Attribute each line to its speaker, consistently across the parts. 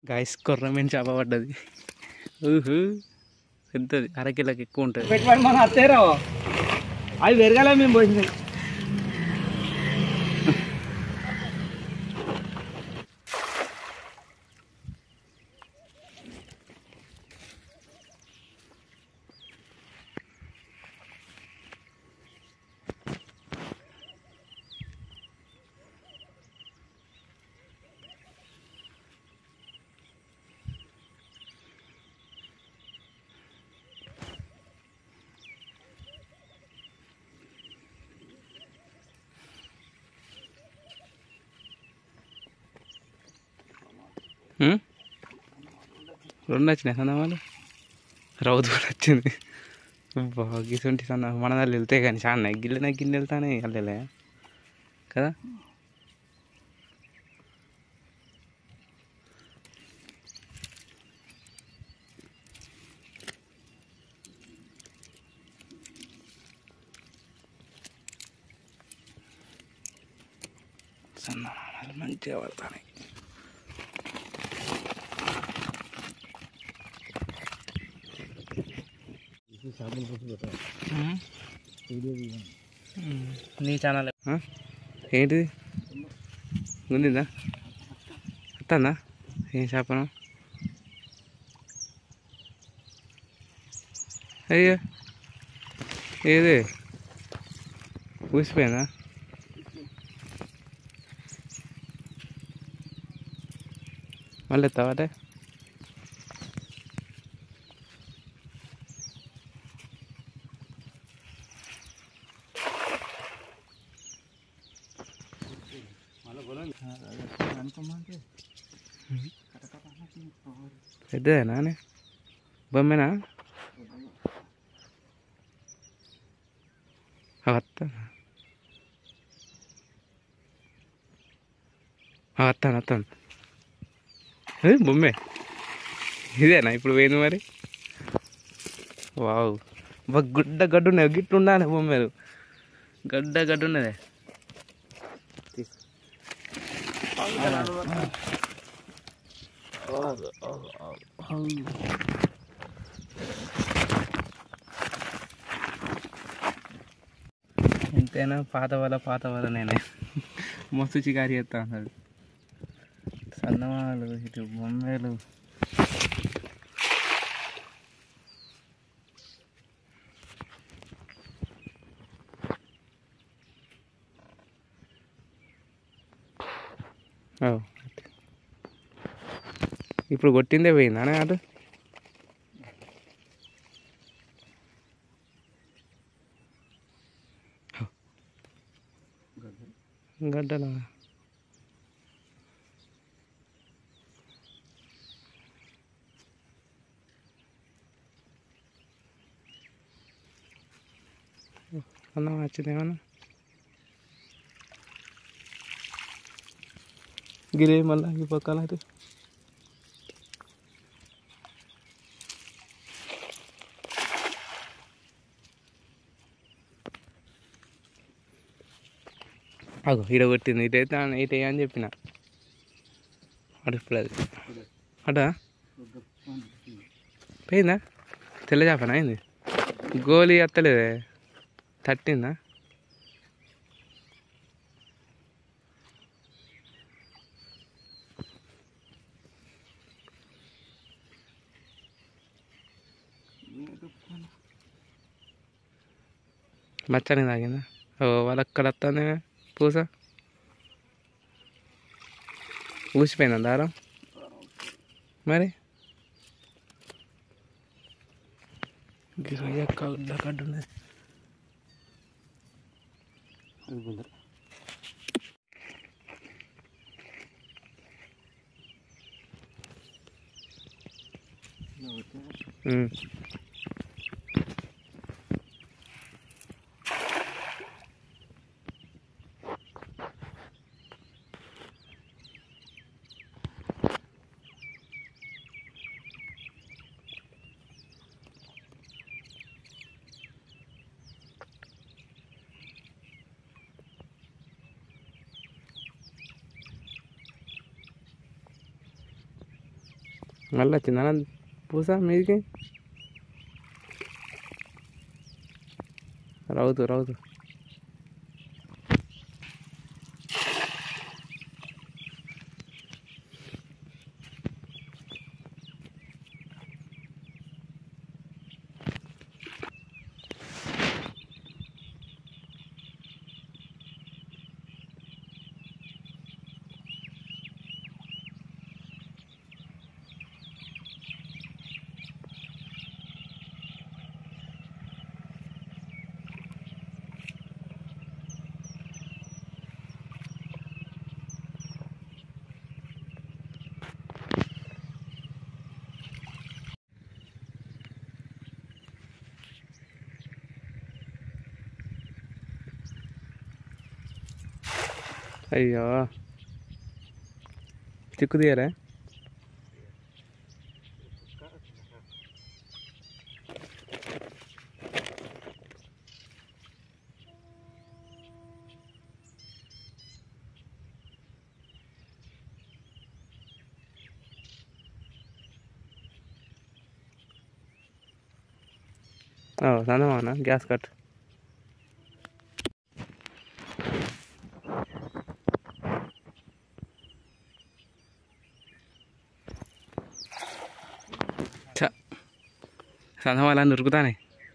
Speaker 1: Guys కొర్రమేని చేప పడ్డది ఊహు పెద్దది అరకిలోకి ఎక్కువ ఉంటుంది
Speaker 2: పెట్టుబడి మన అత్తేరో అవి పెరగాల మేము పోసింది
Speaker 1: ఉం? రెండు వచ్చినాయి సన్నమాలు రౌతు కూడా వచ్చింది బాగా గిసుంటి సన్న మన దాన్ని వెళ్తే కానీ చాలా గిల్లెన గిన్నె వెళ్తానే వెళ్ళలే కదా సన్న మంచిగా పడతాయి
Speaker 2: నీ ఛానల్
Speaker 1: ఆ? ఏంటిది ఉందిందా వస్తుందా ఏం చేపను అయ్యో ఏది ఊసిపోయిందా మళ్ళీ ఎత్తావాటే పెద్దదేనా బొమ్మేనా వస్తాను వస్తాను వస్తాను ఏ, బొమ్మే ఇదేనా ఇప్పుడు పోయింది మరి వావ్ బా గుడ్డ గడ్డు ఉన్నది గిట్టు ఉండాలి బొమ్మలు గడ్డ గడ్డు ఉన్నదే ఎంతైనా పాత వాళ్ళ పాత వాళ్ళ నేనే మస్తు చికారి చేస్తా అన్నాడు సన్నవాళ్ళు ఇటు బొమ్మలు ఓ. ఇప్పుడు కొట్టిందే పోయిందా అటు గడ్డలా అన్నం వచ్చింది ఏమన్నా గిరే మళ్ళా ఈ పక్కన అయితే అగో ఈడ కొట్టింది ఇటైతే ఇటే అని చెప్పిన అటు ఇప్పుడు అది అటా పోయిందా తెల్ల చేపనా అయింది గోలీ ఎత్తలేదే తట్టిందా మచ్చని తాగిందా ఓ వాళ్ళు అక్కడ వస్తుంది పూస ఊసిపోయిందా దారం మరి గిరయ్య కడ్డ కడ్డ ఉన్నది ఉమ్. మళ్ళీ వచ్చిందా నా పూస మీదికి రౌతు రౌతు అయ్యో చిక్కు తీయరా సందమానా గ్యాస్ కట్ చ సందమాలా నురుకుతానే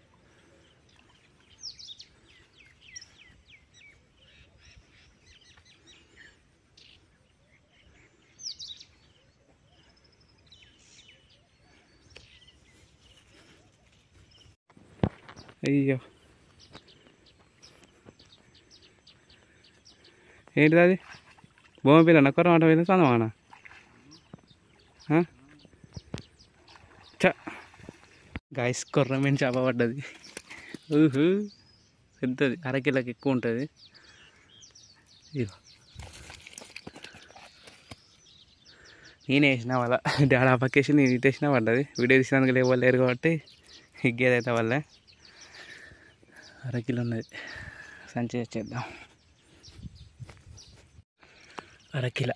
Speaker 1: అయ్యో ఏంటిది అది బొమ్మ పిల్ల నక్కర మాట పోయింది చందమానా చ గాయస్ కొర్రమీన చేప పడ్డది ఊహు పెద్దది అరకిలోకి ఎక్కువ ఉంటుంది ఇగో నేనే వేసిన వాళ్ళ డాడీ ఆ పక్కేసి నేను ఇటు వేసిన పడ్డది వీడియో తీసినందుకు లేవు లేరు కాబట్టి ఎగ్గేదైతే వాళ్ళే అరకిలో ఉన్నది సంచి చేద్దాం అరకిల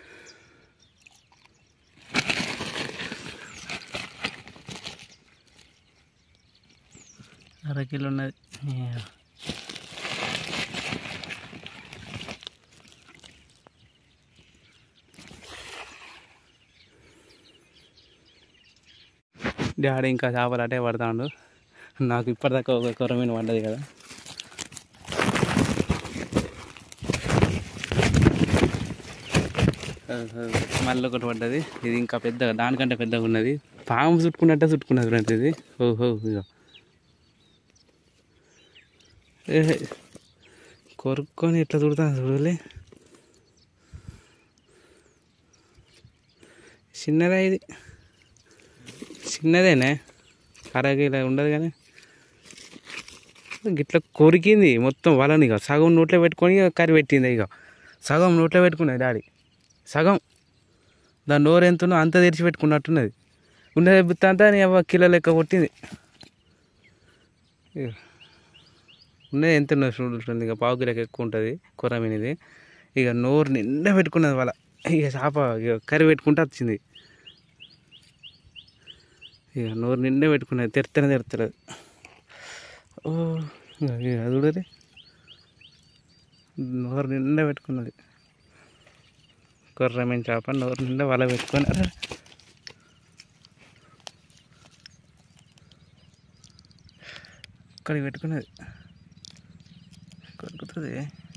Speaker 1: అరకిలో ఉన్నది యా. డాడీ ఇంకా చేపలు అటే పడతాడు నాకు ఇప్పటిదాకా ఒక కొరమీన పడ్డది కదా మళ్ళీ ఒకటి పడ్డది ఇది ఇంకా పెద్దగా దానికంటే పెద్దగా ఉన్నది పాము చుట్టుకున్నట్టే చుట్టుకున్నది ఫ్రెండ్స్ ఇది ఓహో ఇక ఏహే. కొరుక్కొని ఎట్లా చుడతాను చూడలే చిన్నదే ఇది చిన్నదేనే అరగ ఇలా ఉండదు కానీ గిట్లా కొరికింది మొత్తం వలని ఇక సగం నోట్లో పెట్టుకొని ఇక కర్రీ పెట్టింది ఇక సగం నోట్లో పెట్టుకున్నది డాడీ సగం దాని నోరు ఎంత ఉందో అంత తెరిచి పెట్టుకున్నట్టున్నది ఉన్నది బుత్త అంతా నీ అవ్వ కిలో లెక్క కొట్టింది ఇక ఉన్నది ఎంత ఉన్నది చూడండి ఇక పావు కిలోకి ఎక్కువ ఉంటుంది కొరమీన్ ఇది ఇక నోరు నిండా పెట్టుకున్నది వాళ్ళ ఇక చేప ఇక కర్రీ పెట్టుకుంటూ వచ్చింది ఇక నోరు నిండా పెట్టుకున్నది తెరుతనే తెరుతలేదు ఓ ఇక ఇక అది చూడరే నోరు నిండా పెట్టుకున్నది కొర్రమీన్ చేప నోరు నిండా వల పెట్టుకొని అరే అక్కడికి పెట్టుకున్నది కొరుకుతుంది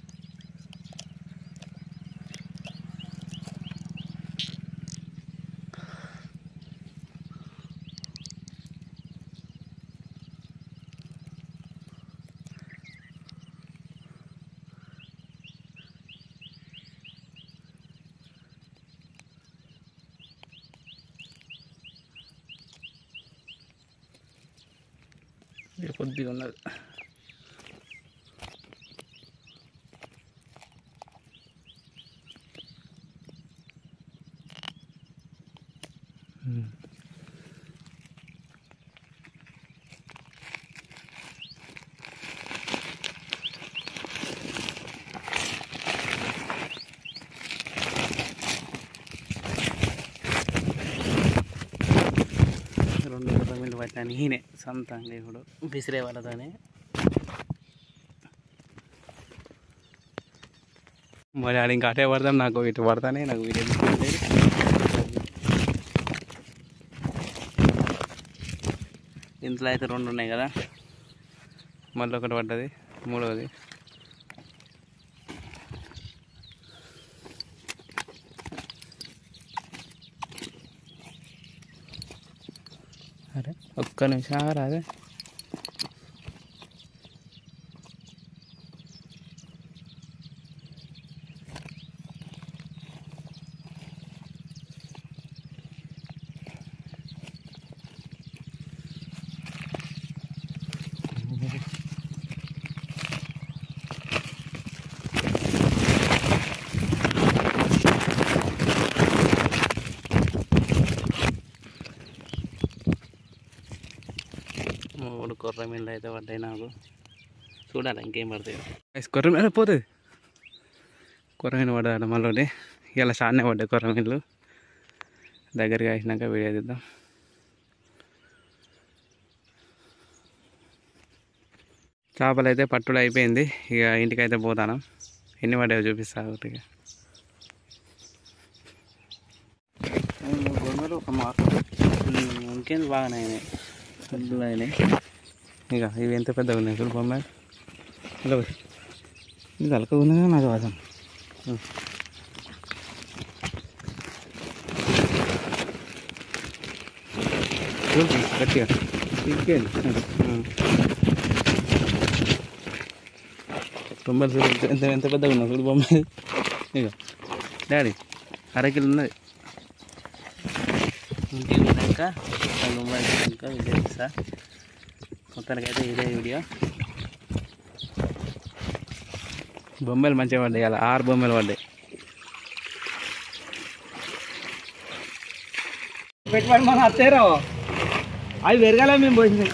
Speaker 1: ఇది కొద్దిగా ఉన్నది ఉమ్. పట్టాను ఈయనే సొంతంగా ఇప్పుడు విసిరే వాళ్ళతోనే మరి ఆడ ఇంకా అటే పడదాం నాకు ఇటు పడతానే నాకు వీడియో తీసుకోలేదు ఇంట్లో అయితే రెండు ఉన్నాయి కదా మళ్ళీ ఒకటి పడ్డది మూడవది అరే ఒక్క నిమిషం ఆగరా అదే మూడు కొర్ర మీళ్ళు అయితే పడ్డాయి నాకు చూడాలి ఇంకేం పడతాయి కొర్ర మీద పోతుంది కొర్ర మీద పడ్డాడు మళ్ళీ ఇలా షాన్నే పడ్డాయి కొర్ర మీళ్ళు దగ్గరికి వేసినాక వీడియో తీద్దాం చేపలు అయితే పట్టుడు అయిపోయింది ఇక ఇంటికైతే పోతాను ఎన్ని పడ్డాయో చూపిస్తా ఒకటిగా గొంగలు ఒక మార్క్ ఇంకేం బాగానే అయినాయి పెద్దలు అయినాయి ఇక ఇవి ఎంత పెద్దగా ఉన్నాయి చూడు బొమ్మాయి ఇలా పోయి. ఇది అలక ఉన్నదా నాకు వాసన ఉం. చూడు గట్టిగా ఇంకేంది బొమ్మలు చూడు ఎంత- ఎంత ఎంత పెద్దగా ఉన్నా చూడు బొమ్మ ఇక డాడీ అరకిలో ఉన్నది ఇంటికి పోయాక బొమ్మలు ఇంకా వీడియో తీస్తా మొత్తానికి అయితే ఇదే వీడియో బొమ్మలు మంచిగా పడ్డాయి అలా ఆరు బొమ్మలు పడ్డాయి
Speaker 2: పెట్టుబడి మనం అత్తేరా అవి పెరగాల మేము పోయింది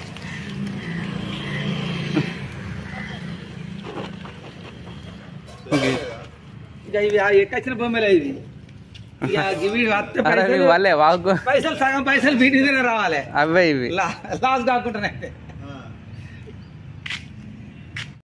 Speaker 1: ఓకే
Speaker 2: ఇక ఇవి ఆ ఎక్కచ్చిన బొమ్మలే ఇవి ఇక ఇవి వస్తే
Speaker 1: అరే
Speaker 2: పైసలు-
Speaker 1: వాళ్ళే వాగు
Speaker 2: పైసలు సగం పైసలు వీటి దగ్గర రావాలి
Speaker 1: అవే ఇవి
Speaker 2: లా- లాస్ కాకుండా